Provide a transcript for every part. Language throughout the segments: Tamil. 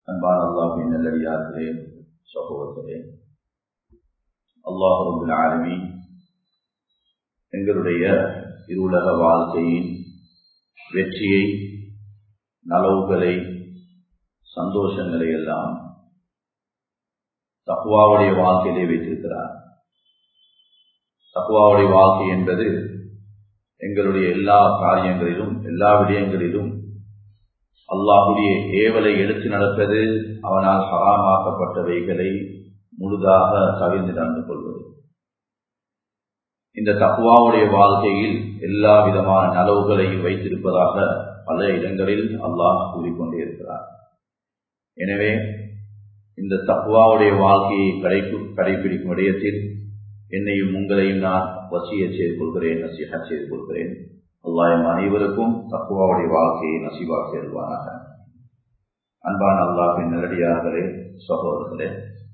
அன்பான அல்லாஹின் நல்லடியார்களே சகோதரர்களே அல்லாஹு ஆலமி எங்களுடைய இருவுலக வாழ்க்கையின் வெற்றியை நலவுகளை சந்தோஷங்களை எல்லாம் தக்குவாவுடைய வாழ்க்கையிலே வைத்திருக்கிறார் தக்குவாவுடைய வாழ்க்கை என்பது எங்களுடைய எல்லா காரியங்களிலும் எல்லா விடயங்களிலும் அல்லாஹுடைய ஏவலை எடுத்து நடப்பது அவனால் ஹராமாக்கப்பட்டவைகளை முழுதாக தவிர்த்து நடந்து கொள்வது இந்த தக்குவாவுடைய வாழ்க்கையில் எல்லா விதமான நலவுகளையும் வைத்திருப்பதாக பல இடங்களில் அல்லாஹ் கூறிக்கொண்டே இருக்கிறார் எனவே இந்த தக்குவாவுடைய வாழ்க்கையை கடைப்பு கடைபிடிக்கும் விடயத்தில் என்னையும் உங்களையும் நான் வசிய செய்து கொள்கிறேன் நசிஹா செய்து கொள்கிறேன் அல்லாயம் அனைவருக்கும் தக்குவாவுடைய வாழ்க்கையை நசிவா சேர்வானாக அன்பான அல்லாஹின் நேரடியார்களே சகோதரர்களே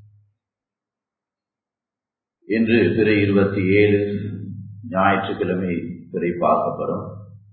இன்று பிறை இருபத்தி ஏழு ஞாயிற்றுக்கிழமை பிறை பார்க்கப்படும்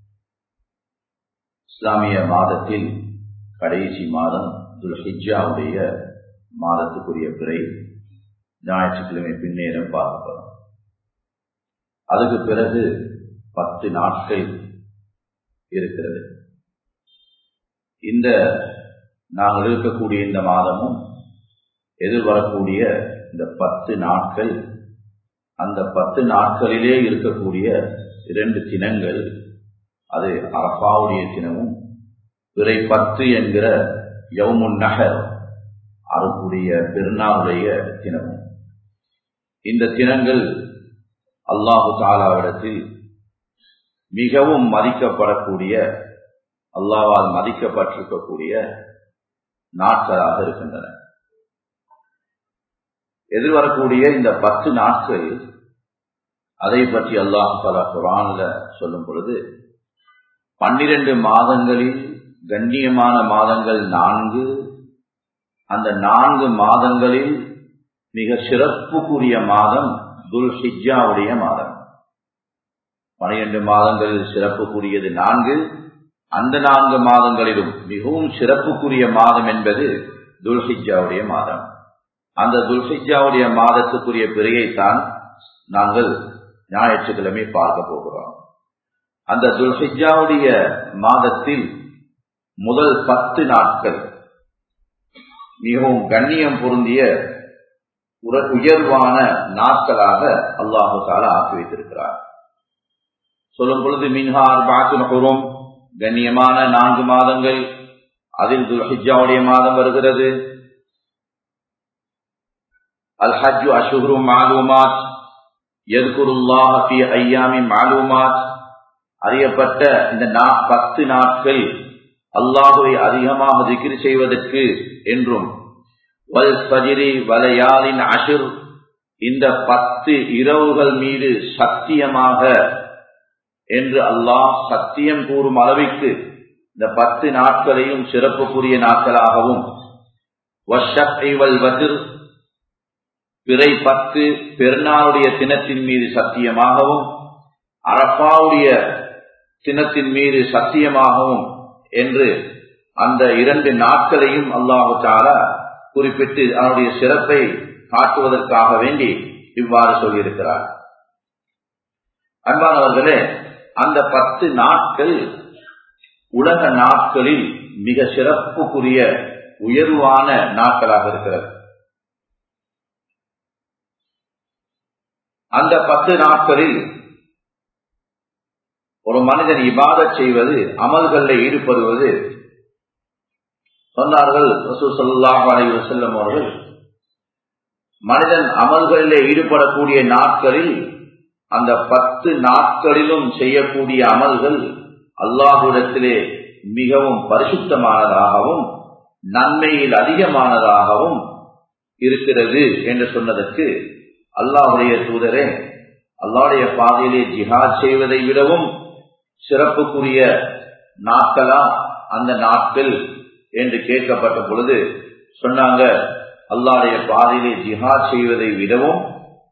இஸ்லாமிய மாதத்தில் கடைசி மாதம் துல்ஹிஜாவுடைய மாதத்துக்குரிய பிறை ஞாயிற்றுக்கிழமை பின்னேறம் பார்க்கப்படும் அதுக்கு பிறகு பத்து நாட்கள் இருக்கிறது இந்த நாங்கள் இருக்கக்கூடிய இந்த மாதமும் எதிர்வரக்கூடிய இந்த பத்து நாட்கள் அந்த பத்து நாட்களிலே இருக்கக்கூடிய இரண்டு தினங்கள் அது அரபாவுடைய தினமும் பிறை பத்து என்கிற யவுமுன் நகர் அறுக்குடைய பெருநாளுடைய தினமும் இந்த தினங்கள் அல்லாஹு தாலாவிடத்தில் மிகவும் மதிக்கப்படக்கூடிய அல்லாவால் மதிக்கப்பட்டிருக்கக்கூடிய நாட்களாக இருக்கின்றன எதிர்வரக்கூடிய இந்த பத்து நாட்கள் அதை பற்றி அல்லாஹ் பல குரான்ல சொல்லும் பொழுது பன்னிரண்டு மாதங்களில் கண்ணியமான மாதங்கள் நான்கு அந்த நான்கு மாதங்களில் மிக சிறப்புக்குரிய மாதம் துல் ஹிஜாவுடைய மாதம் பனிரெண்டு மாதங்களில் சிறப்புக்குரியது நான்கு அந்த நான்கு மாதங்களிலும் மிகவும் சிறப்புக்குரிய மாதம் என்பது துல்ஹிஜாவுடைய மாதம் அந்த துல்ஹிஜாவுடைய மாதத்துக்குரிய பிறையைத்தான் நாங்கள் ஞாயிற்றுக்கிழமை பார்க்க போகிறோம் அந்த துல்ஹிஜாவுடைய மாதத்தில் முதல் பத்து நாட்கள் மிகவும் கண்ணியம் பொருந்திய உயர்வான நாட்களாக அல்லாஹு தாலா ஆக்கி வைத்திருக்கிறார் சொல்லும் பொழுது மின்ஹார் பாத்துனகுரும் கண்ணியமான நான்கு மாதங்கள் அதில் துல்ஹிஜாவுடைய மாதம் வருகிறது அல் ஹஜ்ஜு அஷுஹ்ரு மாலூமாத் எதுகுருல்லாஹ் ஃபி ஐயாமி மாலூமாத் அறியப்பட்ட இந்த பத்து நாட்கள் அல்லாஹுவை அதிகமாக திக்ரி செய்வதற்கு என்றும் வல் ஃபஜிரி வலையாலின் அஷுர் இந்த பத்து இரவுகள் மீது சத்தியமாக என்று அல்லாஹ் சத்தியம் கூறும் அளவிற்கு இந்த பத்து நாட்களையும் சிறப்புக்குரிய நாட்களாகவும் பிறை பத்து பெருநாளுடைய தினத்தின் மீது சத்தியமாகவும் அரப்பாவுடைய தினத்தின் மீது சத்தியமாகவும் என்று அந்த இரண்டு நாட்களையும் அல்லாஹு தாரா குறிப்பிட்டு அதனுடைய சிறப்பை காட்டுவதற்காக வேண்டி இவ்வாறு சொல்லியிருக்கிறார் அன்பானவர்களே அந்த பத்து நாட்கள் உலக நாட்களில் மிக சிறப்புக்குரிய உயர்வான நாட்களாக இருக்கிறது அந்த பத்து நாட்களில் ஒரு மனிதன் இபாத செய்வது அமல்களில் ஈடுபடுவது சொன்னார்கள் ரசூசல்லாஹ் அலை வசல்லம் அவர்கள் மனிதன் அமல்களிலே ஈடுபடக்கூடிய நாட்களில் அந்த பத்து நாட்களிலும் செய்யக்கூடிய அமல்கள் அல்லாஹுடத்திலே மிகவும் பரிசுத்தமானதாகவும் நன்மையில் அதிகமானதாகவும் இருக்கிறது என்று சொன்னதற்கு அல்லாஹுடைய தூதரே அல்லாவுடைய பாதையிலே ஜிஹாத் செய்வதை விடவும் சிறப்புக்குரிய நாட்களா அந்த நாட்கள் என்று கேட்கப்பட்ட பொழுது சொன்னாங்க அல்லாடைய பாதையிலே ஜிஹாத் செய்வதை விடவும்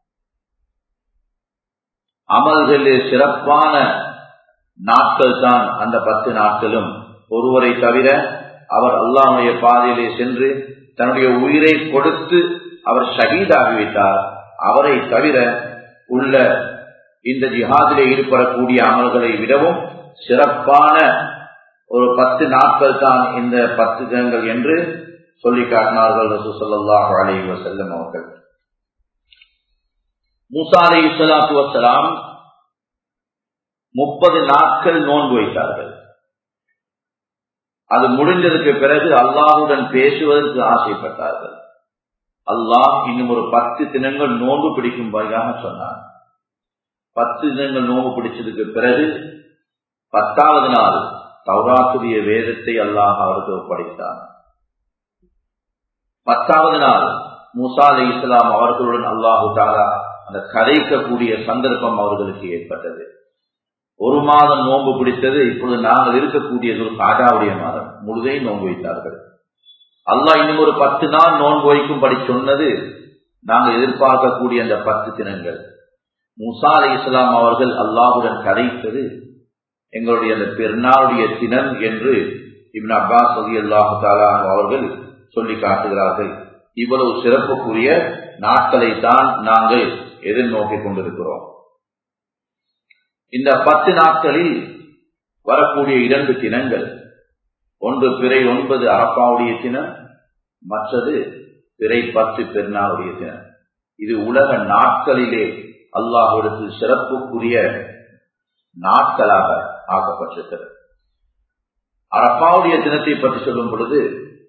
அமல்களிலே சிறப்பான நாட்கள் தான் அந்த பத்து நாட்களும் ஒருவரை தவிர அவர் அல்லாமுடைய பாதையிலே சென்று தன்னுடைய உயிரை கொடுத்து அவர் ஷகீதாகிவிட்டார் அவரை தவிர உள்ள இந்த ஜிஹாதிலே ஈடுபடக்கூடிய அமல்களை விடவும் சிறப்பான ஒரு பத்து நாட்கள் தான் இந்த பத்து தினங்கள் என்று சொல்லி காட்டினார்கள் ரசூ சொல்லாஹ் அலி வசல்லம் அவர்கள் மூசா அலி இஸ்லாத்து வசலாம் முப்பது நாட்கள் நோன்பு வைத்தார்கள் அது முடிஞ்சதுக்கு பிறகு அல்லாஹுடன் பேசுவதற்கு ஆசைப்பட்டார்கள் அல்லாஹ் இன்னும் ஒரு பத்து தினங்கள் நோன்பு பிடிக்கும்படியாக சொன்னார் பத்து தினங்கள் நோன்பு பிடிச்சதுக்கு பிறகு பத்தாவது நாள் தௌராத்துடைய வேதத்தை அல்லாஹ் அவருக்கு ஒப்படைத்தார் பத்தாவது நாள் மூசா அலி இஸ்லாம் அவர்களுடன் அல்லாஹு தாரா அந்த கதைக்கக்கூடிய சந்தர்ப்பம் அவர்களுக்கு ஏற்பட்டது ஒரு மாதம் நோன்பு பிடித்தது இப்பொழுது நாங்கள் இருக்கக்கூடியது ஒரு காஜாவுடைய மாதம் முழுதையும் நோன்பு வைத்தார்கள் அல்லாஹ் இன்னும் ஒரு பத்து நாள் நோன்பு வைக்கும்படி சொன்னது நாங்கள் எதிர்பார்க்கக்கூடிய அந்த பத்து தினங்கள் முசா அலி இஸ்லாம் அவர்கள் அல்லாஹுடன் கதைத்தது எங்களுடைய அந்த பெருநாளுடைய தினம் என்று இப்ன அப்பாஸ் அலி அல்லாஹு தாலா அவர்கள் சொல்லி காட்டுகிறார்கள் இவ்வளவு சிறப்புக்குரிய நாட்களை தான் நாங்கள் எதிர்நோக்கிக் கொண்டிருக்கிறோம் இந்த பத்து நாட்களில் வரக்கூடிய இரண்டு தினங்கள் ஒன்று பிறை ஒன்பது அரப்பாவுடைய தினம் மற்றது பிறை பத்து பெருநாளுடைய தினம் இது உலக நாட்களிலே அல்லாஹுடத்தில் சிறப்புக்குரிய நாட்களாக ஆக்கப்பட்டிருக்கிறது அரப்பாவுடைய தினத்தை பற்றி சொல்லும் பொழுது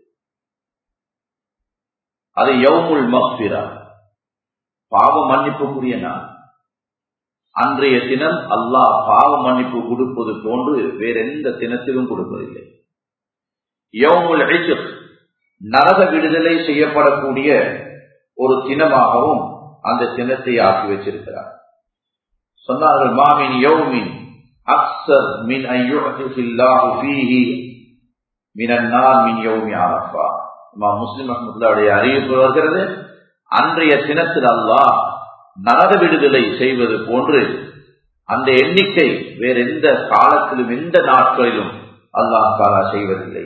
அது யவுமுல் மஃபிரா பாவ மன்னிப்புக்குரிய நாள் அன்றைய தினம் அல்லாஹ் பாவ மன்னிப்பு கொடுப்பது போன்று வேற எந்த தினத்திலும் கொடுப்பதில்லை யவுமுல் நரக விடுதலை செய்யப்படக்கூடிய ஒரு தினமாகவும் அந்த தினத்தை ஆக்கி வச்சிருக்கிறார் சொன்னார்கள் மாமின் யௌமின் அக்சர் மின் ஐயுல்லாஹு ஃபீஹி மினன்னார் மின் யௌமி அரஃபா முஸ்லிம் அஹமதுல்லாவுடைய அறிவிப்பு வருகிறது அன்றைய தினத்தில் அல்லாஹ் நரக விடுதலை செய்வது போன்று அந்த எண்ணிக்கை வேற எந்த காலத்திலும் எந்த நாட்களிலும் அல்லாஹ் தாலா செய்வதில்லை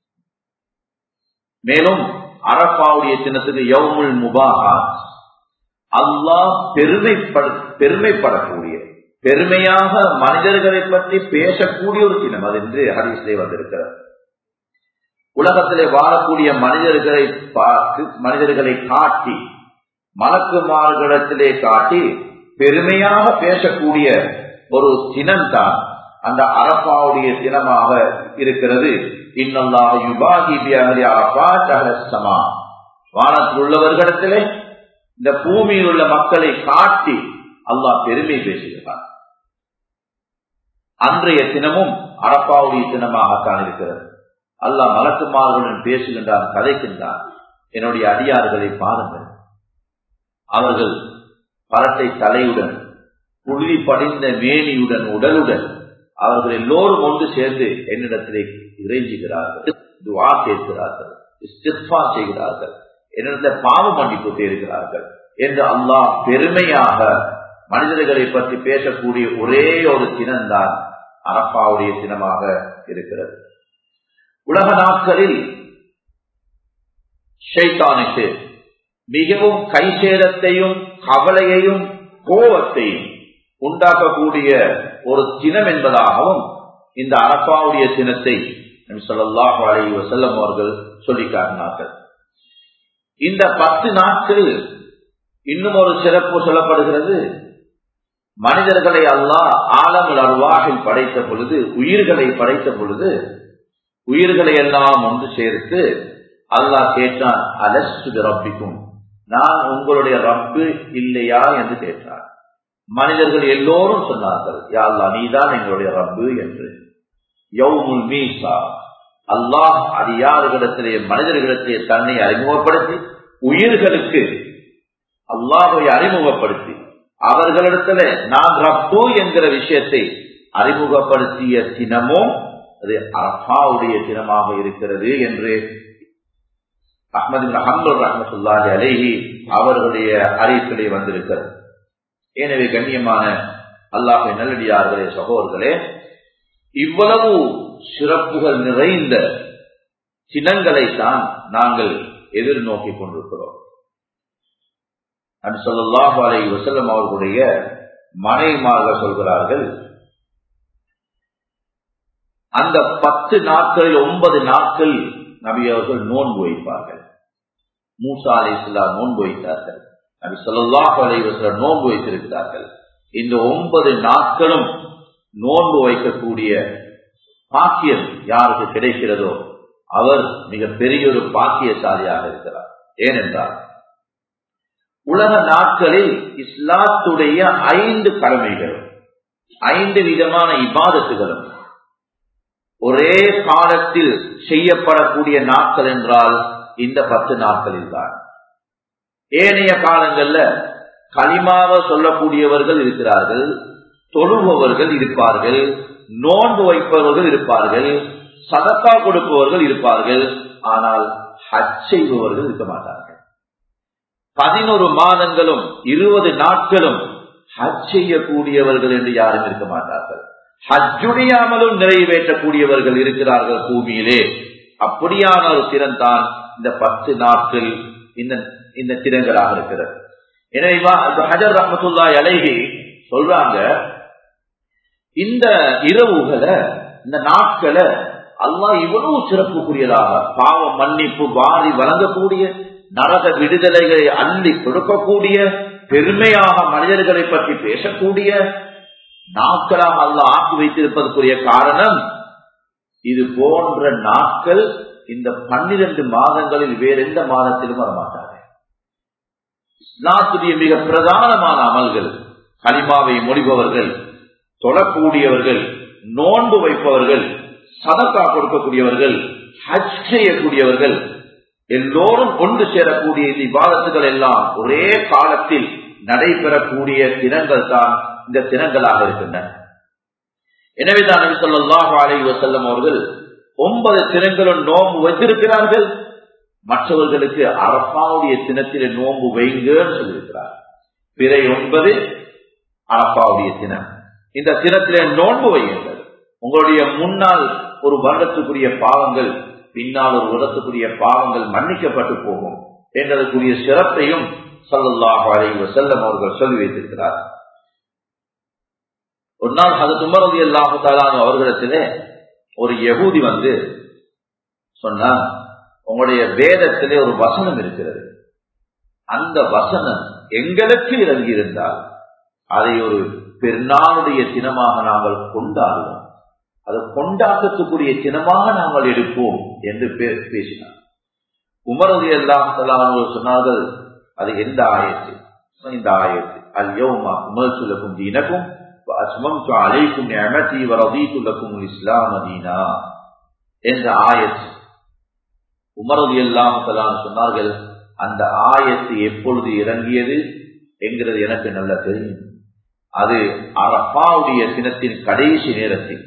மேலும் அரப்பாவுடைய தினத்துக்கு யவுமுல் முபாஹாத் அல்லாஹ் பெருமைப்பட பெருமைப்படக்கூடிய பெருமையாக மனிதர்களை பற்றி பேசக்கூடிய ஒரு தினம் அது என்று ஹரிசிலே வந்திருக்கிறார் உலகத்திலே வாழக்கூடிய மனிதர்களை பார்த்து மனிதர்களை காட்டி மலக்குமார்களிடத்திலே காட்டி பெருமையாக பேசக்கூடிய ஒரு தினம்தான் அந்த அரப்பாவுடைய தினமாக இருக்கிறது வானத்தில் உள்ளவர்களிடத்திலே இந்த பூமியில் உள்ள மக்களை காட்டி அல்லாஹ் பெருமை பேசுகிறார் அன்றைய தினமும் அரப்பாவுடைய தினமாகத்தான் இருக்கிறது அல்லாஹ் மலக்குமார்களுடன் பேசுகின்றான் கதைக்கின்றான் என்னுடைய அடியார்களை பாருங்கள் அவர்கள் பரட்டை தலையுடன் புழுதி படிந்த மேனியுடன் உடலுடன் அவர்கள் எல்லோரும் ஒன்று சேர்ந்து என்னிடத்திலே இறைஞ்சுகிறார்கள் துவா கேட்கிறார்கள் இஸ்திஃபா செய்கிறார்கள் என்னிடத்தில் பாவ மன்னிப்பு தேடுகிறார்கள் என்று அல்லாஹ் பெருமையாக மனிதர்களை பற்றி பேசக்கூடிய ஒரே ஒரு தினம்தான் அரப்பாவுடைய தினமாக இருக்கிறது உலக நாட்களில் ஷைத்தானுக்கு மிகவும் கைசேதத்தையும் கவலையையும் கோபத்தையும் உண்டாக்கக்கூடிய ஒரு தினம் என்பதாகவும் இந்த அரப்பாவுடைய தினத்தை சொல்லல்லாஹு அலி வசல்லம் அவர்கள் சொல்லி காட்டினார்கள் இந்த பத்து நாட்கள் இன்னும் ஒரு சிறப்பு சொல்லப்படுகிறது மனிதர்களை அல்லாஹ் ஆலமுல் அருவாகில் படைத்த பொழுது உயிர்களை படைத்த பொழுது உயிர்களை எல்லாம் ஒன்று சேர்த்து அல்லாஹ் கேட்டான் அலஸ்து ரப்பிக்கும் நான் உங்களுடைய ரப்பு இல்லையா என்று கேட்டார் மனிதர்கள் எல்லோரும் சொன்னார்கள் யாழ்லா நீதான் எங்களுடைய ரப்பு என்று யவுமுல் மீசா அல்லாஹ் அது யாருகளிடத்திலே மனிதர்களிடத்திலே தன்னை அறிமுகப்படுத்தி உயிர்களுக்கு அல்லாஹை அறிமுகப்படுத்தி அவர்களிடத்துல நான் ரப்பு என்கிற விஷயத்தை அறிமுகப்படுத்திய தினமும் அது அரபாவுடைய தினமாக இருக்கிறது என்று அஹமது ஹம்பல் ரஹமத்துல்லாஹி அலேஹி அவர்களுடைய அறிவிப்பிலே வந்திருக்கிறது எனவே கண்ணியமான அல்லாஹை நல்லடியார்களே சகோதர்களே இவ்வளவு சிறப்புகள் நிறைந்த சின்னங்களை தான் நாங்கள் எதிர்நோக்கி கொண்டிருக்கிறோம் அது சொல்லல்லாஹு அலை வசல்லம் அவர்களுடைய மனைவிமார்கள் சொல்கிறார்கள் அந்த பத்து நாட்களில் ஒன்பது நாட்கள் நபி அவர்கள் நோன்பு வைப்பார்கள் மூசா அலை இஸ்லாம் நோன்பு வைத்தார்கள் நபி சொல்லாஹு அலை வசலம் நோன்பு வைத்திருக்கிறார்கள் இந்த ஒன்பது நாட்களும் நோன்பு வைக்கக்கூடிய பாக்கியம் யாருக்கு கிடைக்கிறதோ அவர் மிக பெரிய ஒரு பாக்கியசாலியாக இருக்கிறார் ஏனென்றால் உலக நாட்களில் இஸ்லாத்துடைய ஐந்து கடமைகள் ஐந்து விதமான இபாதத்துகளும் ஒரே காலத்தில் செய்யப்படக்கூடிய நாட்கள் என்றால் இந்த பத்து நாட்களில் தான் ஏனைய காலங்கள்ல களிமாவ சொல்லக்கூடியவர்கள் இருக்கிறார்கள் தொழுபவர்கள் இருப்பார்கள் நோன்பு வைப்பவர்கள் இருப்பார்கள் சதக்கா கொடுப்பவர்கள் இருப்பார்கள் ஆனால் ஹஜ் செய்பவர்கள் இருக்க மாட்டார்கள் பதினொரு மாதங்களும் இருபது நாட்களும் ஹஜ் செய்யக்கூடியவர்கள் என்று யாரும் இருக்க மாட்டார்கள் ஹஜ்ஜுடைய அமலும் நிறைவேற்றக்கூடியவர்கள் இருக்கிறார்கள் பூமியிலே அப்படியான ஒரு திறன் தான் இந்த பத்து நாட்கள் இந்த இந்த திறன்களாக இருக்கிறது எனவே ஹஜர் ரஹமத்துல்லா அழகி சொல்றாங்க இந்த இரவுகளை இந்த நாட்களை அல்லா இவ்வளவு சிறப்புக்குரியதாக பாவம் மன்னிப்பு வாரி வழங்கக்கூடிய நரக விடுதலைகளை அள்ளி கொடுக்கக்கூடிய பெருமையாக மனிதர்களை பற்றி பேசக்கூடிய நாட்களாக அல்ல ஆக்கி வைத்திருப்பதற்குரிய காரணம் இது போன்ற நாட்கள் இந்த பன்னிரண்டு மாதங்களில் வேற எந்த மாதத்திலும் வரமாட்டாங்க இஸ்லாத்துடைய மிக பிரதானமான அமல்கள் களிமாவை மொழிபவர்கள் தொழக்கூடியவர்கள் நோன்பு வைப்பவர்கள் சதக்கா கொடுக்கக்கூடியவர்கள் ஹஜ் செய்யக்கூடியவர்கள் எல்லோரும் கொண்டு சேரக்கூடிய இந்த விவாதத்துகள் எல்லாம் ஒரே காலத்தில் நடைபெறக்கூடிய தினங்கள் தான் இந்த தினங்களாக இருக்கின்றன எனவேதான் நபி சொல்லாஹு அலை வசல்லம் அவர்கள் ஒன்பது தினங்களும் நோன்பு வைத்திருக்கிறார்கள் மற்றவர்களுக்கு அரப்பாவுடைய தினத்திலே நோன்பு வைங்கன்னு சொல்லியிருக்கிறார் பிறை ஒன்பது அரப்பாவுடைய தினம் இந்த தினத்திலே நோன்பு வையுங்கள் உங்களுடைய முன்னால் ஒரு வருடத்துக்குரிய பாவங்கள் பின்னால் ஒரு வருடத்துக்குரிய பாவங்கள் மன்னிக்கப்பட்டு போகும் என்றதற்குரிய சிறப்பையும் சல்லாஹு அலை வசல்லம் அவர்கள் சொல்லி வைத்திருக்கிறார் ஒரு நாள் அது துமரதி அல்லாஹாலும் அவர்களிடத்திலே ஒரு யகூதி வந்து சொன்னா உங்களுடைய வேதத்திலே ஒரு வசனம் இருக்கிறது அந்த வசனம் எங்களுக்கு இறங்கி இருந்தால் அதை ஒரு பெருநாளுடைய தினமாக நாங்கள் கொண்டாடுவோம் அதை கொண்டாட்டத்துக்குரிய தினமாக நாங்கள் எடுப்போம் என்று பேசினார் உமரது எல்லாம் சொன்னார்கள் அது எந்த ஆயத்து இந்த ஆயத்து அல்யோமா உமர் சொல்லக்கும் தீனக்கும் அஸ்மம் அலைக்கும் அமதி வரதீத்து லக்கும் இஸ்லாம் அதீனா என்ற ஆயத்து உமரது எல்லாம் சொன்னார்கள் அந்த ஆயத்து எப்பொழுது இறங்கியது என்கிறது எனக்கு நல்லா தெரியும் அது அரப்பாவுடைய தினத்தின் கடைசி நேரத்தில்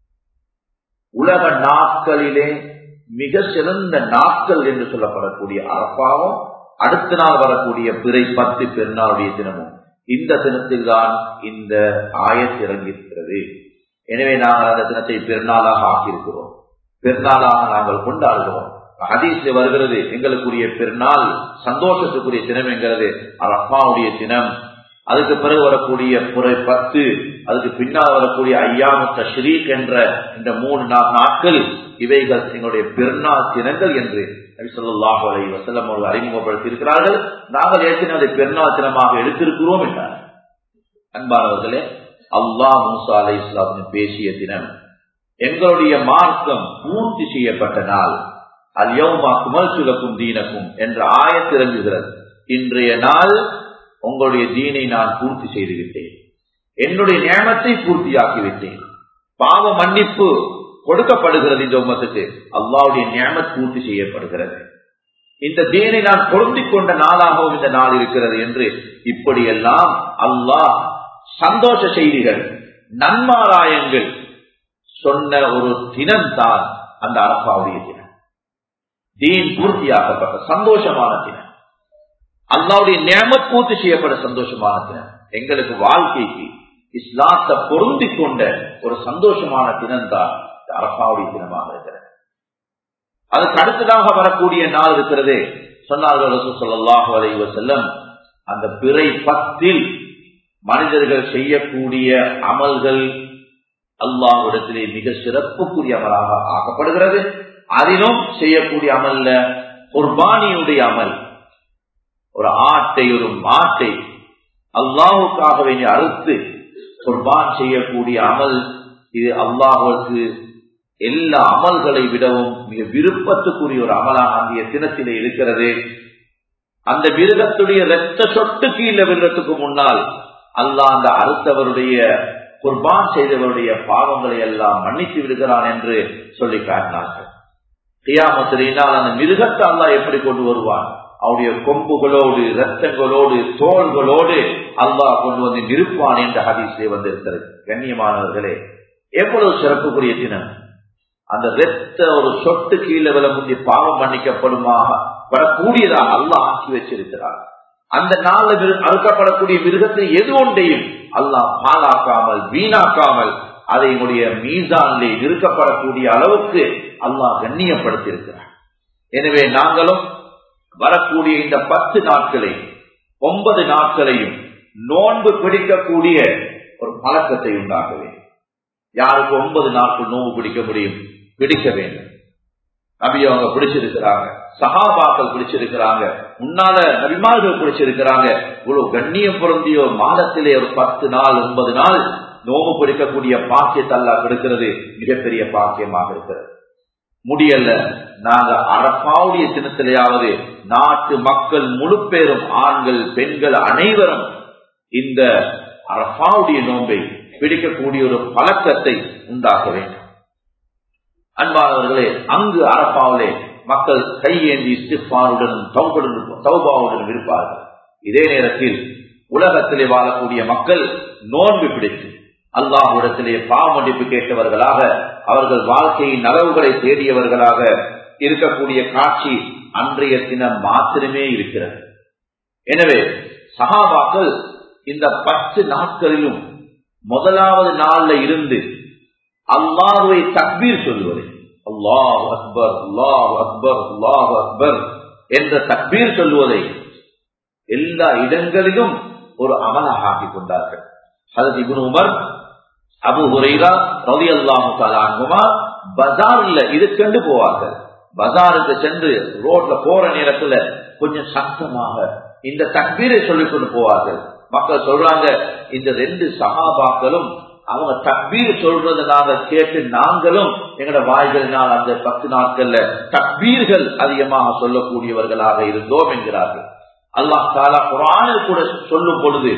உலக நாட்களிலே மிக சிறந்த நாட்கள் என்று சொல்லப்படக்கூடிய அரப்பாவும் அடுத்த நாள் வரக்கூடிய பிறை பத்து பெருநாளுடைய தினமும் இந்த தினத்தில் தான் இந்த ஆயத்து இறங்கியிருக்கிறது எனவே நாங்கள் அந்த தினத்தை பெருநாளாக ஆக்கியிருக்கிறோம் பெருநாளாக நாங்கள் கொண்டாடுகிறோம் ஹதீஸ்ல வருகிறது எங்களுக்குரிய பெருநாள் சந்தோஷத்துக்குரிய தினம் என்கிறது அரப்பாவுடைய தினம் அதுக்கு பிறகு வரக்கூடிய புறை பத்து அதுக்கு பின்னால் வரக்கூடிய ஐயாமத்த ஷரீக் என்ற இந்த மூணு நாட்கள் இவைகள் எங்களுடைய பெருநாள் தினங்கள் என்று நபிசல்லாஹு அலை வசல்லம் அவர்கள் அறிமுகப்படுத்தி இருக்கிறார்கள் நாங்கள் ஏற்கனவே அதை பெருநாள் தினமாக எடுத்திருக்கிறோம் என்றார் அன்பானவர்களே அல்லாஹ் மூசா அலை இஸ்லாமின் பேசிய தினம் எங்களுடைய மார்க்கம் பூர்த்தி செய்யப்பட்ட நாள் அல்யௌமா குமல் சுலக்கும் தீனக்கும் என்ற ஆயத்திறங்குகிறது இன்றைய நாள் உங்களுடைய தீனை நான் பூர்த்தி செய்து விட்டேன் என்னுடைய நியமத்தை பூர்த்தியாக்கி விட்டேன் பாவ மன்னிப்பு கொடுக்கப்படுகிறது இந்த உமத்துக்கு அல்லாவுடைய நியமத் பூர்த்தி செய்யப்படுகிறது இந்த தீனை நான் பொருந்திக் கொண்ட நாளாகவும் இந்த நாள் இருக்கிறது என்று இப்படியெல்லாம் அல்லாஹ் சந்தோஷ செய்திகள் நன்மாராயங்கள் சொன்ன ஒரு தினம்தான் அந்த அரப்பாவுடைய தினம் தீன் பூர்த்தியாக்கப்பட்ட சந்தோஷமான தினம் அல்லாவுடைய நியமத் பூர்த்தி செய்யப்பட சந்தோஷமான தினம் எங்களுக்கு வாழ்க்கைக்கு இஸ்லாத்தை பொருந்தி கொண்ட ஒரு சந்தோஷமான தினம் தான் அரசாவுடைய தினமாக இருக்கிறது அதுக்கு அடுத்ததாக வரக்கூடிய நாள் இருக்கிறதே சொன்னார்கள் சொல்லாஹு அலைவ செல்லம் அந்த பிறை பத்தில் மனிதர்கள் செய்யக்கூடிய அமல்கள் அல்லாஹ்விடத்திலே மிக சிறப்புக்குரிய அமலாக ஆக்கப்படுகிறது அதிலும் செய்யக்கூடிய அமல்ல குர்பானியுடைய அமல் ஒரு ஆட்டை ஒரு மாட்டை அல்லாஹுக்காக வேண்டிய அறுத்து குர்பான் செய்யக்கூடிய அமல் இது அல்லாஹுக்கு எல்லா அமல்களை விடவும் மிக விருப்பத்துக்குரிய ஒரு அமலாக அந்திய தினத்திலே இருக்கிறது அந்த மிருகத்துடைய ரத்த சொட்டு கீழே விழுறதுக்கு முன்னால் அல்லாஹ் அந்த அறுத்தவருடைய குர்பான் செய்தவருடைய பாவங்களை எல்லாம் மன்னித்து விடுகிறான் என்று சொல்லி காட்டினார்கள் கியாமத்தினால் அந்த மிருகத்தை அல்லா எப்படி கொண்டு வருவான் அவருடைய கொம்புகளோடு ரத்தங்களோடு தோள்களோடு அல்லாஹ் கொண்டு வந்து நிற்பான் என்ற ஹதீஸே வந்திருக்கிறது கண்ணியமானவர்களே எவ்வளவு சிறப்புக்குரிய தினம் அந்த ரத்த ஒரு சொட்டு கீழே வில முந்தி பாவம் மன்னிக்கப்படுமாக படக்கூடியதாக அல்லாஹ் ஆக்கி வச்சிருக்கிறார் அந்த நாளில் அறுக்கப்படக்கூடிய மிருகத்தை எது ஒன்றையும் அல்லாஹ் பாலாக்காமல் வீணாக்காமல் அதை உடைய மீசானிலே நிறுக்கப்படக்கூடிய அளவுக்கு அல்லாஹ் கண்ணியப்படுத்தியிருக்கிறார் எனவே நாங்களும் வரக்கூடிய இந்த பத்து நாட்களை ஒன்பது நாட்களையும் நோன்பு பிடிக்கக்கூடிய ஒரு பழக்கத்தை உண்டாக வேண்டும் யாருக்கு ஒன்பது நாட்கள் நோன்பு பிடிக்க முடியும் பிடிக்க வேண்டும் நபி அவங்க பிடிச்சிருக்கிறாங்க சகாபாக்கள் பிடிச்சிருக்கிறாங்க முன்னால நபிமார்கள் பிடிச்சிருக்கிறாங்க இவ்வளவு கண்ணியம் பொருந்திய மாதத்திலே ஒரு பத்து நாள் ஒன்பது நாள் நோம்பு பிடிக்கக்கூடிய பாக்கியத்தல்லா கிடைக்கிறது மிகப்பெரிய பாக்கியமாக இருக்கிறது முடியல நாங்க அரப்பாவுடைய தினத்திலேயாவது நாட்டு மக்கள் முழு பேரும் ஆண்கள் பெண்கள் அனைவரும் இந்த அரப்பாவுடைய நோன்பை பிடிக்கக்கூடிய ஒரு பழக்கத்தை உண்டாக்க வேண்டும் அன்பானவர்களே அங்கு அரப்பாவிலே மக்கள் கையேந்தி ஸ்டிஃபானுடன் தௌபாவுடன் இருப்பார்கள் இதே நேரத்தில் உலகத்திலே வாழக்கூடிய மக்கள் நோன்பு பிடித்து அல்லாஹுடத்திலே பாவமன்னிப்பு கேட்டவர்களாக அவர்கள் வாழ்க்கையின் நலவுகளை தேடியவர்களாக இருக்கக்கூடிய காட்சி அன்றைய தினம் மாத்திரமே இருக்கிறது எனவே சகாபாக்கள் இந்த பத்து நாட்களிலும் முதலாவது நாள்ல இருந்து அல்லாஹுவை தக்பீர் சொல்லுவதை அல்லாஹ் அக்பர் அல்லாஹ் அக்பர் அல்லாஹ் அக்பர் என்ற தக்பீர் சொல்லுவதை எல்லா இடங்களிலும் ஒரு அமலாக ஆக்கிக் கொண்டார்கள் ஹதத் இபுன் உமர் அபு ஹுரைரா ரவி அல்லாஹு பஜார்ல இது கண்டு போவார்கள் பஜாருக்கு சென்று ரோட்ல போற நேரத்துல கொஞ்சம் சத்தமாக இந்த தக்பீரை சொல்லிக் கொண்டு போவார்கள் மக்கள் சொல்றாங்க இந்த ரெண்டு சகாபாக்களும் அவங்க தக்பீர் சொல்றதை நாங்க கேட்டு நாங்களும் எங்களோட வாய்களினால் அந்த பத்து நாட்கள்ல தக்பீர்கள் அதிகமாக சொல்லக்கூடியவர்களாக இருந்தோம் என்கிறார்கள் அல்லாஹ் தாலா குரானில் கூட சொல்லும் பொழுது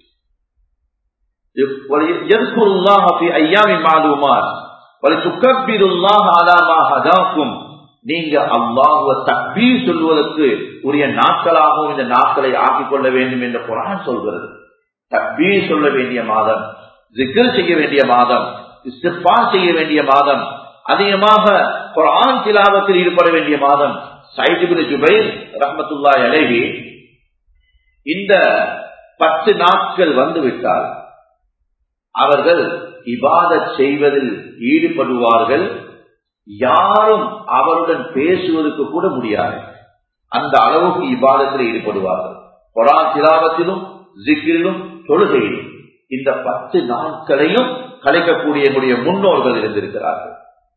நீங்க அல்லாஹுவ தக்பீர் சொல்வதற்கு உரிய நாட்களாகவும் இந்த நாட்களை ஆக்கிக் கொள்ள வேண்டும் என்று குரான் சொல்கிறது தக்பீர் சொல்ல வேண்டிய மாதம் ஜிக்கல் செய்ய வேண்டிய மாதம் இஸ்திஃபா செய்ய வேண்டிய மாதம் அதிகமாக குரான் திலாவத்தில் ஈடுபட வேண்டிய மாதம் சைதிபின் ஜுபைர் ரஹமத்துல்லா அலைவி இந்த பத்து நாட்கள் வந்துவிட்டால் அவர்கள் இபாத செய்வதில் ஈடுபடுவார்கள் யாரும் அவருடன் பேசுவதற்கு கூட முடியாது அந்த அளவுக்கு இபாதத்தில் ஈடுபடுவார்கள் குரான் திலாவத்திலும் ஜிக்கிலும் தொழுகையிலும் இந்த பத்து நாட்களையும் கலைக்கக்கூடிய என்னுடைய முன்னோர்கள் இருந்திருக்கிறார்கள்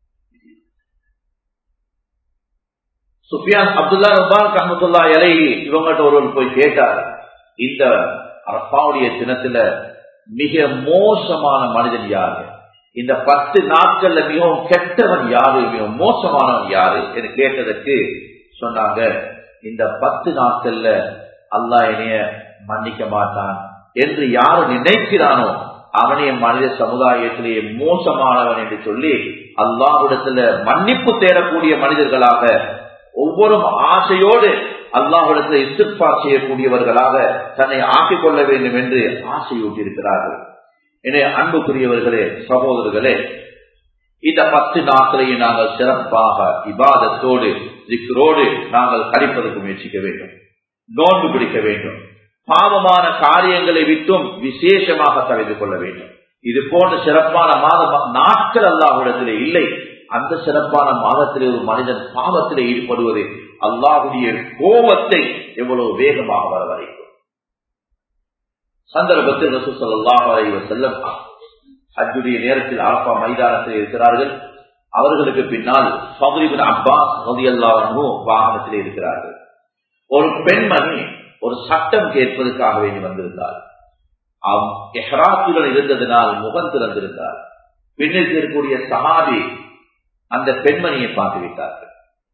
சுஃபியான் அப்துல்லா ரபான் அஹமத்துல்லா இலையி இவங்கள்ட்ட ஒருவர் போய் கேட்டார் இந்த அரப்பாவுடைய தினத்துல மிக மோசமான மனிதன் யாரு இந்த பத்து நாட்கள்ல மிகவும் கெட்டவன் யாரு மிகவும் மோசமானவன் யாரு என்று கேட்டதற்கு சொன்னாங்க இந்த பத்து நாட்கள்ல அல்லாஹ் என்னைய மன்னிக்க மாட்டான் என்று யாரு நினைக்கிறானோ அவனே மனித சமுதாயத்திலேயே மோசமானவன் என்று சொல்லி அல்லாஹுடத்துல மன்னிப்பு தேடக்கூடிய மனிதர்களாக ஒவ்வொரு ஆசையோடு அல்லாஹுடத்துல இஸ்திஃபா செய்யக்கூடியவர்களாக தன்னை ஆக்கிக் கொள்ள வேண்டும் என்று ஆசையூட்டியிருக்கிறார்கள் எனவே அன்புக்குரியவர்களே சகோதரர்களே இந்த பத்து நாட்களையும் நாங்கள் சிறப்பாக இபாதத்தோடு ஜிக்ரோடு நாங்கள் கழிப்பதற்கு முயற்சிக்க வேண்டும் நோன்பு பிடிக்க வேண்டும் பாவமான காரியங்களை விட்டும் விசேஷமாக தவிர்த்து கொள்ள வேண்டும் இது போன்ற சிறப்பான மாத நாட்கள் அல்லாஹிடத்திலே இல்லை அந்த சிறப்பான மாதத்திலே ஒரு மனிதன் பாவத்திலே ஈடுபடுவது அல்லாஹுடைய கோபத்தை எவ்வளவு வேகமாக வரவழைக்கும் சந்தர்ப்பத்தில் ரசூ ஸல்லல்லாஹு அலைஹி வஸல்லம் ஹஜ்ஜுடைய நேரத்தில் அரபா மைதானத்தில் இருக்கிறார்கள் அவர்களுக்கு பின்னால் ஃபதுலிபின் அப்பாஸ் ரலியல்லாஹு அன்ஹு வாகனத்தில் இருக்கிறார்கள் ஒரு பெண்மணி ஒரு சட்டம் கேட்பதற்காக வேண்டி வந்திருந்தார் எஹ்ராத்துடன் இருந்ததினால் முகம் திறந்திருந்தார் பின்னில் இருக்கக்கூடிய சஹாபி அந்த பெண்மணியை பார்த்து விட்டார்கள்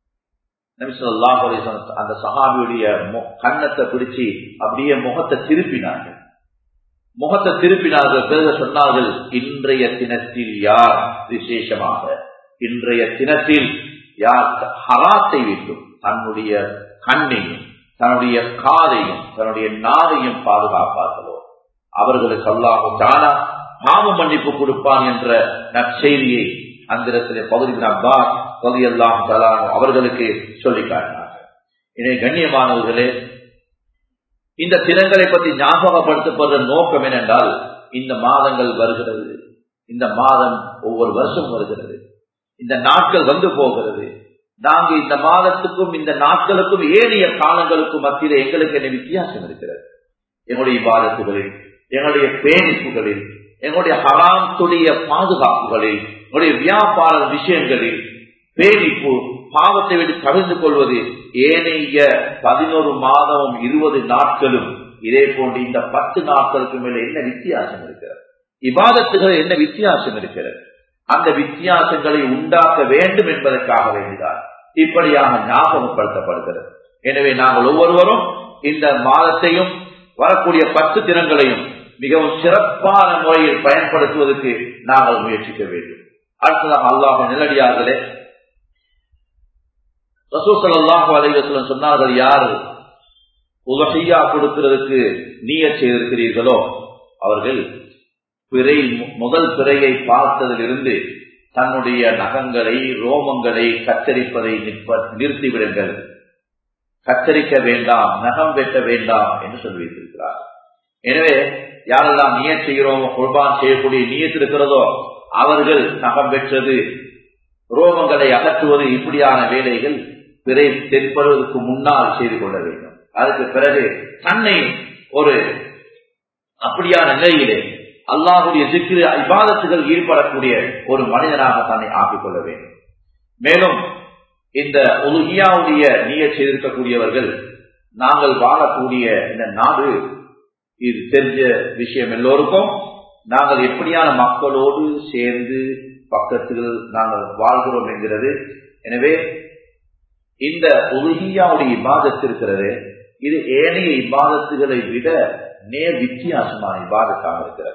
அந்த சஹாபியுடைய கண்ணத்தை பிடிச்சு அப்படியே முகத்தை திருப்பினார்கள் முகத்தை திருப்பினார்கள் பிறகு சொன்னார்கள் இன்றைய தினத்தில் யார் விசேஷமாக இன்றைய தினத்தில் யார் ஹராத்தை விட்டும் தன்னுடைய கண்ணையும் தன்னுடைய காதையும் தன்னுடைய நாவையும் பாதுகாப்பார்களோ அவர்களுக்கு அல்லாஹு தானா பாவ மன்னிப்பு கொடுப்பான் என்ற நற்செய்தியை அந்த இடத்திலே பகுதி அப்பாஸ் பகுதி எல்லாம் அவர்களுக்கு சொல்லி காட்டினார்கள் இனி கண்ணியமானவர்களே இந்த தினங்களை பற்றி ஞாபகப்படுத்தப்படுற நோக்கம் என்னென்றால் இந்த மாதங்கள் வருகிறது இந்த மாதம் ஒவ்வொரு வருஷம் வருகிறது இந்த நாட்கள் வந்து போகிறது நாங்க இந்த மாதத்துக்கும் இந்த நாட்களுக்கும் ஏனைய காலங்களுக்கும் மத்தியில எங்களுக்கு என்ன வித்தியாசம் இருக்கிறது எங்களுடைய பாதத்துகளில் எங்களுடைய பேணிப்புகளில் எங்களுடைய ஹராத்துடைய பாதுகாப்புகளில் எங்களுடைய வியாபார விஷயங்களில் பேணிப்பு பாவத்தை விட்டு தவிர்த்து கொள்வது ஏனைய பதினோரு மாதமும் இருபது நாட்களும் இதே போன்று இந்த பத்து நாட்களுக்கு மேல என்ன வித்தியாசம் இருக்கிறது இபாதத்துகள் என்ன வித்தியாசம் இருக்கிறது அந்த வித்தியாசங்களை உண்டாக்க வேண்டும் என்பதற்காக வேண்டிதான் இப்படியாக ஞாபகப்படுத்தப்படுகிறது எனவே நாங்கள் ஒவ்வொருவரும் இந்த மாதத்தையும் வரக்கூடிய பத்து தினங்களையும் மிகவும் சிறப்பான முறையில் பயன்படுத்துவதற்கு நாங்கள் முயற்சிக்க வேண்டும் அடுத்ததாக அல்லாஹ் நிலடியார்களே ரசூசல்லாஹு அலைவசலம் சொன்னார்கள் யார் உலகையா கொடுக்கிறதுக்கு நீய செய்திருக்கிறீர்களோ அவர்கள் பிறை முதல் பிறையை பார்த்ததிலிருந்து தன்னுடைய நகங்களை ரோமங்களை கத்தரிப்பதை நிறுத்திவிடுங்கள் கத்தரிக்க வேண்டாம் நகம் வெட்ட வேண்டாம் என்று சொல்லி வைத்திருக்கிறார் எனவே யாரெல்லாம் நீய செய்கிறோம் குர்பான் செய்யக்கூடிய நீயத்து இருக்கிறதோ அவர்கள் நகம் பெற்றது ரோமங்களை அகற்றுவது இப்படியான வேலைகள் பிறை தென்படுவதற்கு முன்னால் செய்து கொள்ள வேண்டும் அதுக்கு பிறகு தன்னை ஒரு அப்படியான நிலையிலே அல்லாஹுடைய சிக்கிர விவாதத்துகள் ஈடுபடக்கூடிய ஒரு மனிதனாக தன்னை ஆக்கிக் கொள்ள வேண்டும் மேலும் இந்த உலகியாவுடைய நீய செய்திருக்கக்கூடியவர்கள் நாங்கள் வாழக்கூடிய இந்த நாடு இது தெரிஞ்ச விஷயம் எல்லோருக்கும் நாங்கள் எப்படியான மக்களோடு சேர்ந்து பக்கத்தில் நாங்கள் வாழ்கிறோம் என்கிறது எனவே இந்த உலகியாவுடைய இபாதத்து இருக்கிறது இது ஏனைய இபாதத்துகளை விட நேர் வித்தியாசமான இபாதத்தாக இருக்கிறது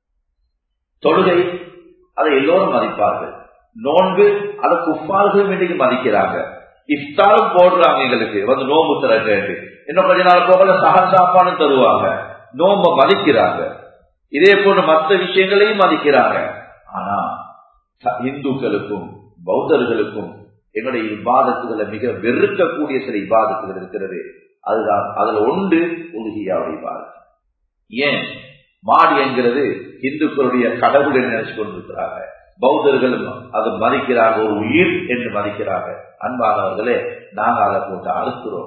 தொழுகை அதை எல்லோரும் மதிப்பார்கள் நோன்பு அதை குப்பார்கள் இன்றைக்கு மதிக்கிறாங்க இஃப்தாரும் போடுறாங்க எங்களுக்கு வந்து நோம்பு தரங்க இன்னும் கொஞ்ச நாள் போகல சகன் சாப்பாடும் தருவாங்க நோம்ப மதிக்கிறாங்க இதே போன்ற மற்ற விஷயங்களையும் மதிக்கிறாங்க ஆனா இந்துக்களுக்கும் பௌத்தர்களுக்கும் எங்களுடைய இபாதத்துகளை மிக வெறுக்கக்கூடிய சில இபாதத்துகள் இருக்கிறது அதுதான் அதுல ஒன்று உலகியாவுடைய இபாதத்து ஏன் மாடி என்கிறது இந்துக்களுடைய கடவுள் என்று நினைச்சு கொண்டிருக்கிறாங்க பௌத்தர்களும் அது மதிக்கிறாங்க ஒரு உயிர் என்று மதிக்கிறாங்க அன்பானவர்களே நாங்க அதை போட்டு அறுக்கிறோம்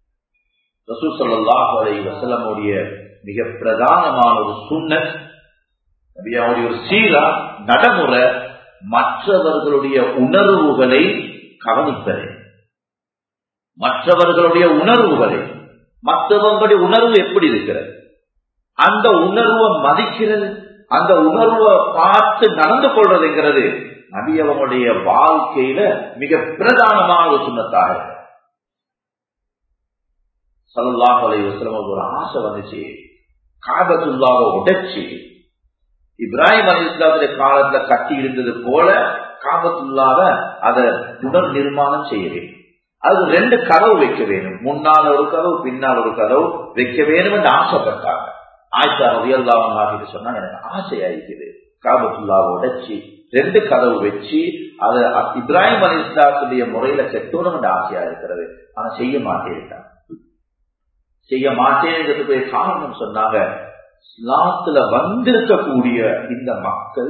ரசூசல்லாஹு அலை வசலமுடைய மிக பிரதானமான ஒரு சுண்ண நபியாவுடைய ஒரு சீரா நடைமுறை மற்றவர்களுடைய உணர்வுகளை கவனிப்பதே மற்றவர்களுடைய உணர்வுகளை மற்றவங்களுடைய உணர்வு எப்படி இருக்கிறது அந்த உணர்வை மதிக்கிறது அந்த உணர்வை பார்த்து நடந்து கொள்றதுங்கிறது நபி அவங்களுடைய வாழ்க்கையில மிக பிரதானமான ஒரு சுண்ணத்தாக சல்லாஹ் அலை வசலம் ஒரு ஆசை வந்துச்சு காபத்துல்லாவை உடைச்சு இப்ராஹிம் அலி இஸ்லாமுடைய காலத்துல கட்டி இருந்தது போல காபத்துல்லாவ அதை புனர் நிர்மாணம் செய்ய வேண்டும் அது ரெண்டு கதவு வைக்க வேணும் முன்னால் ஒரு கதவு பின்னால் ஒரு கதவு வைக்க வேணும் என்று ஆசைப்பட்டாங்க ஆயிஷா ரவியல்லாவும் சொன்னாங்க எனக்கு ஆசையாயிருக்குது காபத்துல்லாவை உடைச்சி ரெண்டு கதவு வச்சு அதை இப்ராஹிம் அலி இஸ்லாத்துடைய முறையில செட்டோணும் ஆசையா இருக்கிறது ஆனா செய்ய மாட்டேன் செய்ய மாட்டேங்கிறதுக்கு காரணம் சொன்னாங்க இஸ்லாத்துல வந்திருக்கக்கூடிய இந்த மக்கள்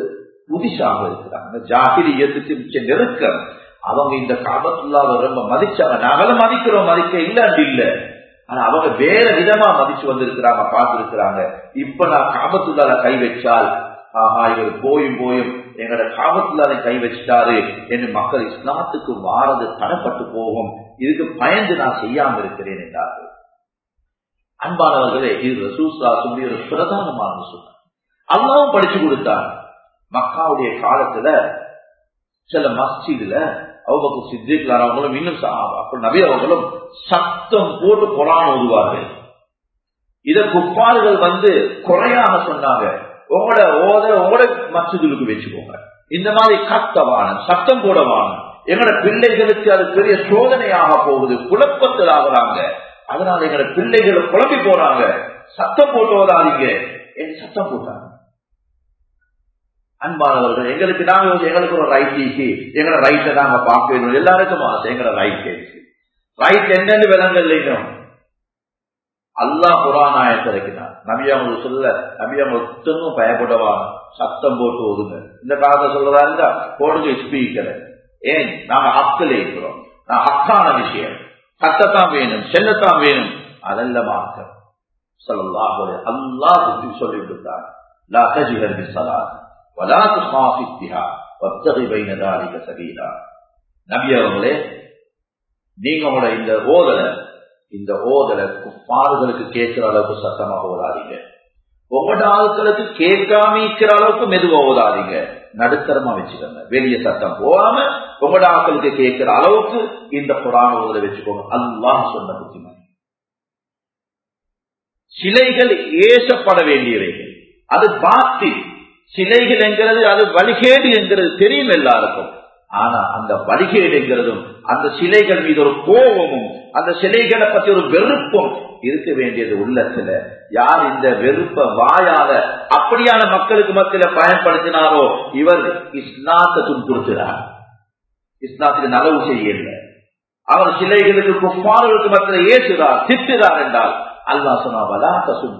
புதிசாக இருக்கிறாங்க ஜாகிரியத்துக்கு மிச்ச நெருக்கம் அவங்க இந்த காபத்துள்ளாவை ரொம்ப மதிச்சாங்க நாங்களும் மதிக்கிறோம் மதிக்க இல்லாண்டு இல்ல ஆனா அவங்க வேற விதமா மதிச்சு வந்திருக்கிறாங்க பார்த்திருக்கிறாங்க இப்ப நான் காபத்துள்ளால கை வச்சால் ஆஹா இவர் போயும் போயும் எங்களோட காபத்துள்ளால கை வச்சிட்டாரு என்று மக்கள் இஸ்லாத்துக்கு வாரது தடப்பட்டு போகும் இதுக்கு பயந்து நான் செய்யாம இருக்கிறேன் என்றார்கள் அன்பானவர்களே இது ரசூசா சொல்லி ஒரு பிரதானமான சொன்ன அல்லாவும் படிச்சு கொடுத்தார் மக்காவுடைய காலத்துல சில மஸ்ஜிதுல அவங்க சித்திக்கலாம் அவங்களும் இன்னும் அப்ப நபி அவங்களும் சத்தம் போட்டு குரான் ஓதுவார்கள் இத குப்பார்கள் வந்து குறையாக சொன்னாங்க உங்களோட ஓத உங்களோட மசிதுக்கு வச்சுக்கோங்க இந்த மாதிரி கத்தவான சத்தம் போடவான எங்களோட பிள்ளைகளுக்கு அது பெரிய சோதனையாக போகுது குழப்பத்தில் ஆகுறாங்க அதனால எங்களோட பிள்ளைகளை குழம்பி போறாங்க சத்தம் போட்டு வராதிங்க என்று சத்தம் போட்டாங்க அன்பானவர்கள் எங்களுக்கு நாங்க எங்களுக்கு ஒரு ரைட் ஈசி எங்களோட ரைட்டை நாங்க பார்க்க வேணும் எல்லாருக்கும் ஆசை எங்களோட ரைட் ரைட் என்னன்னு விலங்கல் இன்னும் அல்லா புறாநாயத்தை இருக்கிறான் நபி அவங்க சொல்ல நபி அவங்க சுத்தமும் பயப்படவா சத்தம் போட்டு ஒதுங்க இந்த காலத்தை சொல்றதா இருந்தா போடுங்க ஸ்பீக்கர் ஏன் நாங்க ஹக்கில் இருக்கிறோம் நான் ஹக்கான விஷயம் கத்தத்தான் வேணும் செல்லத்தான் வேணும் அதெல்லாம் மார்க்கம் சொல்லலாம் அல்லா புத்தி சொல்லி கொடுத்தார் லா தஜிஹர் பிஸ்ஸலாத் வலா துஹாஃபித் பிஹா வப்தகி பைன தாலிக சபீலா நபி அவங்களே நீங்க உங்களோட இந்த ஓதலை இந்த ஓதலை குப்பாறுகளுக்கு கேட்கிற அளவுக்கு சத்தமாக ஓதாதீங்க உங்களோட ஆட்களுக்கு கேட்காம இருக்கிற அளவுக்கு மெதுவா ஓதாதீங்க நடுத்தரமா வச்சுக்கோங்க வெளிய சத்தம் போகாம உங்களோட ஆட்களுக்கு கேட்கிற அளவுக்கு இந்த குரான் ஓதலை வச்சுக்கோங்க அல்லாஹ் சொன்ன புத்திமதி சிலைகள் ஏசப்பட வேண்டியவைகள் அது பாத்தி சிலைகள் என்கிறது அது வழிகேடு என்கிறது தெரியும் எல்லாருக்கும் ஆனா அந்த வழிகேடு என்கிறதும் அந்த சிலைகள் மீது ஒரு கோபமும் அந்த சிலைகளை பற்றி ஒரு வெறுப்பும் இருக்க வேண்டியது உள்ளத்துல யார் இந்த வெறுப்ப வாயால அப்படியான மக்களுக்கு மத்தியில பயன்படுத்தினாரோ இவர் இஸ்லாத்தை துன்புறுத்துறார் இஸ்லாத்துக்கு நலவு செய்யல அவர் சிலைகளுக்கு குப்பார்களுக்கு மத்தியில ஏசுகிறார் திட்டுகிறார் என்றால் அல்லா சொன்னா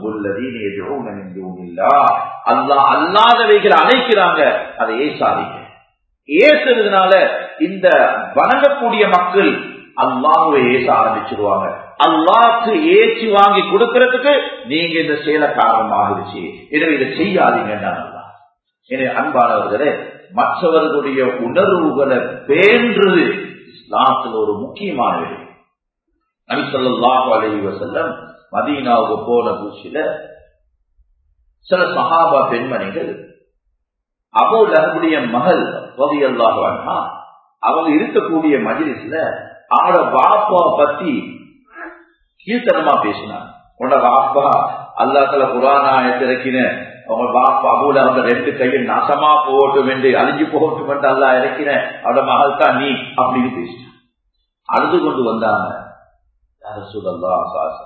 அல்லா அல்லாதவைகளை அழைக்கிறாங்க அதை ஏசாதீங்க ஏசுறதுனால இந்த வணங்கக்கூடிய மக்கள் அல்லாஹுவை ஏச ஆரம்பிச்சிருவாங்க அல்லாஹ்க்கு ஏற்றி வாங்கி கொடுக்கறதுக்கு நீங்க இந்த செயல காரணமாகிருச்சு எனவே இதை செய்யாதீங்கன்னா அல்லா எனவே அன்பானவர்களே மற்றவர்களுடைய உணர்வுகளை பேன்றது இஸ்லாத்தில் ஒரு முக்கியமான விஷயம் நபி சொல்லாஹு அலஹி வசல்லம் மதீனாவுக்கு போன புதுசில சில சகாபா பெண்மணிகள் அபோ லஹபுடைய மகள் பதி அல்லாஹா அவங்க இருக்கக்கூடிய மஜிலிஸ்ல அவனோட வாப்பா பத்தி கீர்த்தனமா பேசினாங்க உன்னோட வாப்பா அல்லாத்துல புராணாயத்தை இறக்கின அவங்க பாப்பா அபூல அவங்க ரெண்டு கையில் நாசமா போகட்டும் என்று அழிஞ்சு போகட்டும் என்று அல்லா இறக்கின அவட மகள் தான் நீ அப்படின்னு பேசினான் அழுது கொண்டு வந்தாங்க சொல்லா சாசம்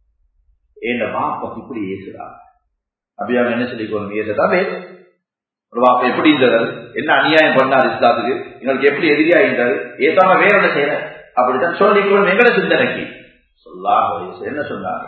என் பாப்பா இப்படி ஏசுறாங்க அப்படியாக என்ன சொல்லிக்கணும் ஏசுதாவே ஒரு பாப்பா எப்படி இருந்தாரு என்ன அநியாயம் பண்ணார் இஸ்லாத்துக்கு எங்களுக்கு எப்படி எதிரியா இருந்தாரு ஏத்தாம வேற என்ன செய்யற அப்படித்தான் சொல்லிக்கணும் எங்கட சிந்தனைக்கு சொல்லாக என்ன சொன்னாங்க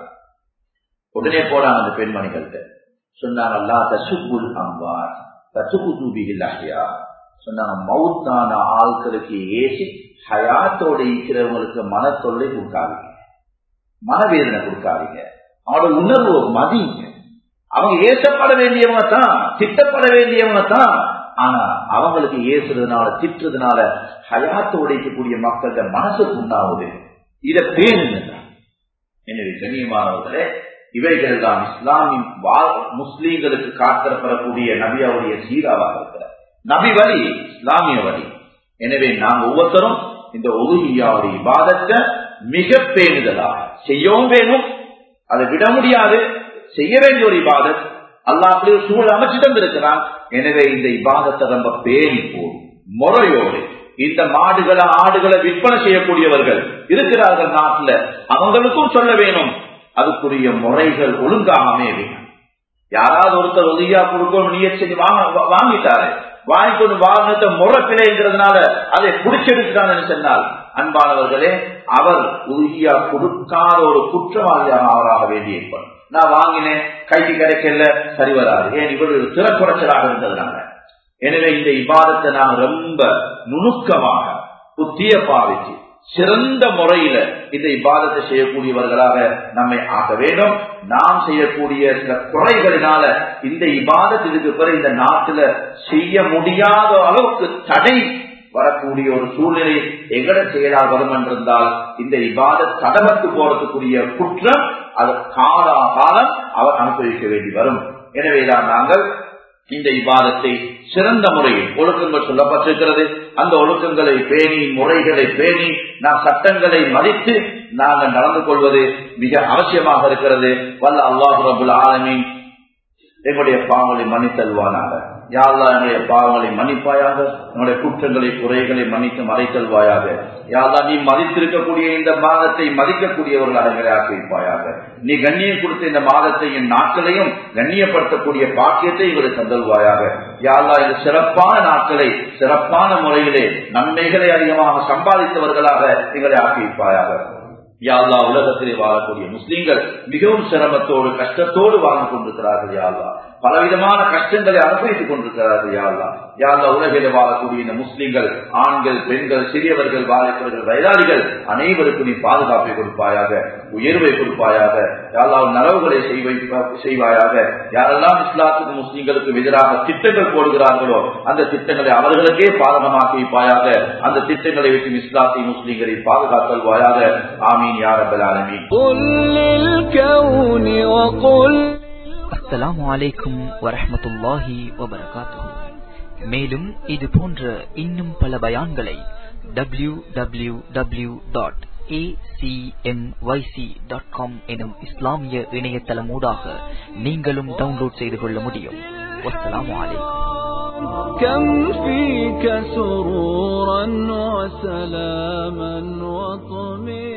உடனே போனாங்க அந்த பெண்மணிகள்கிட்ட சொன்னாங்க அல்லா தசுபுல் அம்பார் தசுபு தூபிகள் அஹியா சொன்னாங்க மவுத்தான ஆட்களுக்கு ஏசி ஹயாத்தோட இருக்கிறவங்களுக்கு மனத்தொல்லை கொடுக்காதீங்க மனவேதனை கொடுக்காதீங்க அவனோட உணர்வு மதிங்க அவங்க ஏசப்பட வேண்டியவங்க தான் திட்டப்பட வேண்டியவங்க தான் ஆனா அவங்களுக்கு ஏசுறதுனால திட்டுறதுனால ஹயாத்து உடைக்கக்கூடிய மக்கள மனசுக்கு உண்டாகுது இதை பேணுங்க எனவே கண்ணியமானவர்களே இவைகள் தான் இஸ்லாமின் முஸ்லீம்களுக்கு காத்திரப்படக்கூடிய நபியாவுடைய சீராவாக இருக்கிற நபி வழி இஸ்லாமிய வழி எனவே நாங்கள் ஒவ்வொருத்தரும் இந்த ஒதுகியாவுடைய இபாதத்தை மிக பேணுதலாக செய்யவும் வேணும் அதை விட முடியாது செய்ய வேண்டிய ஒரு இபாதத் அல்லா அப்படி ஒரு சூழல் அமைச்சு தந்திருக்கிறான் எனவே இந்த இபாதத்தை ரொம்ப பேணி போடும் முறையோடு இந்த மாடுகளை ஆடுகளை விற்பனை செய்யக்கூடியவர்கள் இருக்கிறார்கள் நாட்டுல அவங்களுக்கும் சொல்ல வேணும் அதுக்குரிய முறைகள் ஒழுங்காக அமைய வேணும் யாராவது ஒருத்தர் உதவியா கொடுக்கணும் நீய செஞ்சு வாங்க வாங்கிட்டாரு வாங்கிக்கொண்டு வாங்கினத முறை பிழைங்கிறதுனால அதை பிடிச்செடுக்கிறான்னு சொன்னால் அன்பானவர்களே அவர் உறுதியா கொடுக்காத ஒரு குற்றவாளியாக அவராக வேண்டிய ஏற்படும் நான் வாங்கினேன் கைக்கு கிடைக்கல சரி வராது ஏன் இவர் திறக்குறைச்சலாக இருந்ததுனால எனவே இந்த இபாதத்தை நாம் ரொம்ப நுணுக்கமாக புத்திய பாவிச்சு சிறந்த முறையில இந்த இபாதத்தை செய்யக்கூடியவர்களாக நம்மை ஆக்க வேண்டும் நாம் செய்யக்கூடிய சில குறைகளினால இந்த இபாதத் இதுக்கு பிறகு இந்த நாட்டுல செய்ய முடியாத அளவுக்கு தடை வரக்கூடிய ஒரு சூழ்நிலை எங்கட செயலால் வரும் என்றிருந்தால் இந்த இபாத தடமத்து போறதுக்குரிய குற்றம் அது காலா காலம் அவர் அனுபவிக்க வேண்டி வரும் எனவேதான் நாங்கள் இந்த இபாதத்தை சிறந்த முறையில் ஒழுக்கங்கள் சொல்லப்பட்டிருக்கிறது அந்த ஒழுக்கங்களை பேணி முறைகளை பேணி நாம் சட்டங்களை மதித்து நாங்கள் நடந்து கொள்வது மிக அவசியமாக இருக்கிறது வல்ல அல்லாஹு ரபுல் ஆலமீன் எங்களுடைய பாவங்களை மன்னித்தல்வானாக யாழ்லா என்னுடைய பாவங்களை மன்னிப்பாயாக என்னுடைய குற்றங்களை குறைகளை மன்னித்து மறைத்தல்வாயாக யாழ்லா நீ மதித்திருக்கக்கூடிய இந்த மாதத்தை மதிக்கக்கூடியவர்களாக எங்களை ஆக்கியிருப்பாயாக நீ கண்ணியம் கொடுத்த இந்த மாதத்தையும் நாட்களையும் கண்ணியப்படுத்தக்கூடிய பாக்கியத்தை எங்களுக்கு தந்தல்வாயாக யாழ்லா இந்த சிறப்பான நாட்களை சிறப்பான முறையிலே நன்மைகளை அதிகமாக சம்பாதித்தவர்களாக எங்களை ஆக்கியிருப்பாயாக யாழ்லா உலகத்திலே வாழக்கூடிய முஸ்லீம்கள் மிகவும் சிரமத்தோடு கஷ்டத்தோடு வாழ்ந்து கொண்டிருக்கிறார்கள் யாழ்லா பலவிதமான கஷ்டங்களை அனுபவித்துக் கொண்டிருக்கிறார்கள் யாழ்லா யாழ்லா உலகிலே வாழக்கூடிய இந்த முஸ்லீம்கள் ஆண்கள் பெண்கள் சிறியவர்கள் வாலிபர்கள் வயதாளிகள் அனைவருக்கும் நீ பாதுகாப்பை கொடுப்பாயாக உயர்வை கொடுப்பாயாக யாழ்லா நலவுகளை செய்வாயாக யாரெல்லாம் இஸ்லாத்துக்கு முஸ்லீம்களுக்கு எதிராக திட்டங்கள் போடுகிறார்களோ அந்த திட்டங்களை அவர்களுக்கே பாதகமாக்கி வைப்பாயாக அந்த திட்டங்களை விட்டு இஸ்லாத்தை முஸ்லீம்களை பாதுகாத்தல்வாயாக ஆமீன் யார் ரபல் ஆலமீன் அஸ்ஸலாமு அலைக்கும் வரஹமத்துல்லாஹி வபரகாத்துஹு மேலும் இது போன்ற இன்னும் பல பயான்களை W W W dot acmyc.com எனும் இஸ்லாமிய இணையதளமூடாக நீங்களும் டவுன்லோட் செய்து கொள்ள முடியும் வஸ்ஸலாமு அலைக்கும் كم فيك سرورا وسلاما وطمئنا